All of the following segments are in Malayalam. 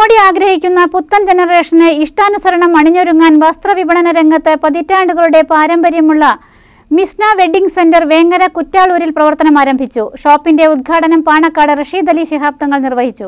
പുതുമോടി ആഗ്രഹിക്കുന്ന പുത്തൻ ജനറേഷന് ഇഷ്ടാനുസരണം അണിഞ്ഞൊരുങ്ങാൻ വസ്ത്രവിപണന രംഗത്ത് പതിറ്റാണ്ടുകളുടെ പാരമ്പര്യമുള്ള മിസ്ന വെഡ്ഡിംഗ് സെന്റർ വേങ്ങര കുറ്റാളൂരിൽ പ്രവർത്തനം ആരംഭിച്ചു ഷോപ്പിന്റെ ഉദ്ഘാടനം പാണക്കാട് റഷീദ് അലി ശിഹാബ് തങ്ങൾ നിർവഹിച്ചു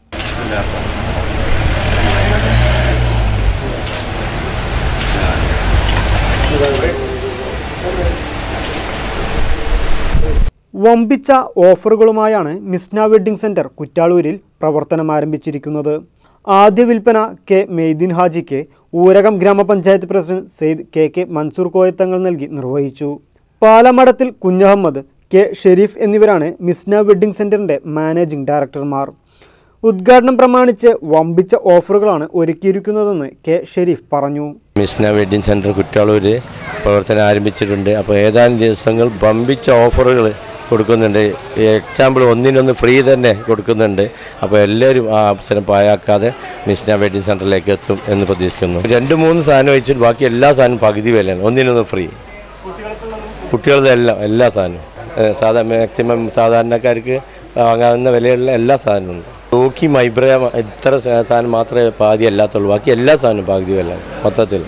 വമ്പിച്ച ഓഫറുകളുമായാണ് മിസ്ന വെഡ്ഡിംഗ് സെന്റർ കുറ്റാളൂരിൽ പ്രവർത്തനം ആരംഭിച്ചിരിക്കുന്നത് ആദ്യ വിൽപ്പന കെ മെയ്ദീൻ ഹാജിക്ക് ഊരകം ഗ്രാമപഞ്ചായത്ത് president Syed K K Mansoor Koyathangal നൽകി നിർവഹിച്ചു പാലമടത്തിൽ കുഞ്ഞഹമ്മദ് കെ ഷെരീഫ് എന്നിവരാണ് മിസ്ന വെഡ്ഡിംഗ് സെന്ററിന്റെ മാനേജിംഗ് ഡയറക്ടർമാർ ഉദ്ഘാടനം പ്രമാണിച്ച് വമ്പിച്ച ഓഫറുകളാണ് ഒരുക്കിയിരിക്കുന്നതെന്ന് കെ ഷെരീഫ് പറഞ്ഞു മിസ്ന വെഡ്ഡിംഗ് സെൻറ്റർ കുറ്റാളൂർ പ്രവർത്തനം ആരംഭിച്ചിട്ടുണ്ട് അപ്പോൾ ഏതാനും ദിവസങ്ങൾ വമ്പിച്ച ഓഫറുകൾ കൊടുക്കുന്നുണ്ട് എക്സാമ്പിൾ ഒന്നിനൊന്ന് ഫ്രീ തന്നെ കൊടുക്കുന്നുണ്ട് അപ്പോൾ എല്ലാവരും ആ അവസരം പാഴാക്കാതെ മിസ്ന വെഡ്ഡിംഗ് സെൻറ്ററിലേക്ക് എത്തും എന്ന് പ്രതീക്ഷിക്കുന്നു രണ്ട് മൂന്ന് സാധനം വെച്ചിട്ട് ബാക്കി എല്ലാ സാധനവും പകുതി വിലയാണ് ഒന്നിനൊന്ന് ഫ്രീ കുട്ടികളുടെ എല്ലാം എല്ലാ സാധനവും ഏഹ് സാധാ മാക്സിമം സാധാരണക്കാർക്ക് വാങ്ങാവുന്ന വിലയുള്ള എല്ലാ സാധനവും ഉണ്ട് നോക്കി മൈബ്ര ഇത്ര സാ- സാധനം മാത്രമേ പാതി അല്ലാത്തുള്ളൂ ബാക്കി എല്ലാ സാധനവും പകുതി വില മൊത്തത്തിൽ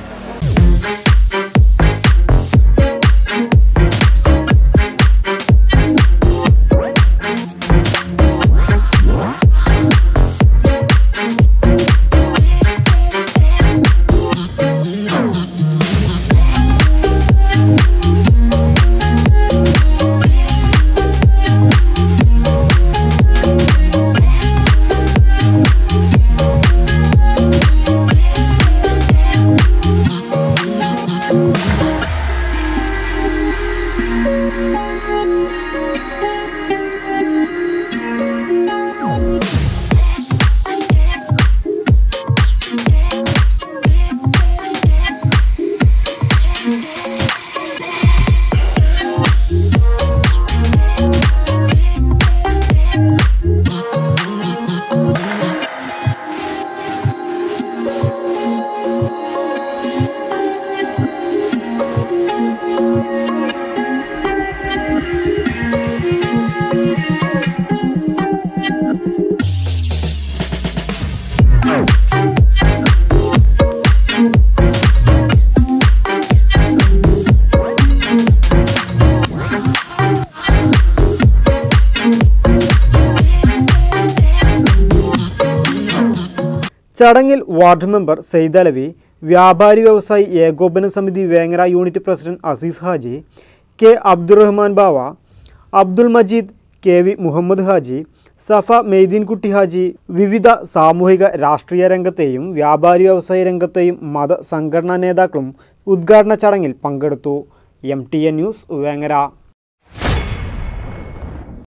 ചടങ്ങിൽ വാർഡ് മെമ്പർ സെയ്ദ് അലവി വ്യാപാരി വ്യവസായി ഏകോപന സമിതി Vengara unit president Azeez Haji K Abdurahman Bava Abdul Majeed K V Muhammed Haji Safa Meythinkutty Haji വിവിധ സാമൂഹിക രാഷ്ട്രീയ രംഗത്തെയും വ്യാപാരി വ്യവസായ രംഗത്തെയും മത സംഘടനാ നേതാക്കളും ഉദ്ഘാടന ചടങ്ങിൽ പങ്കെടുത്തു M T N news Vengara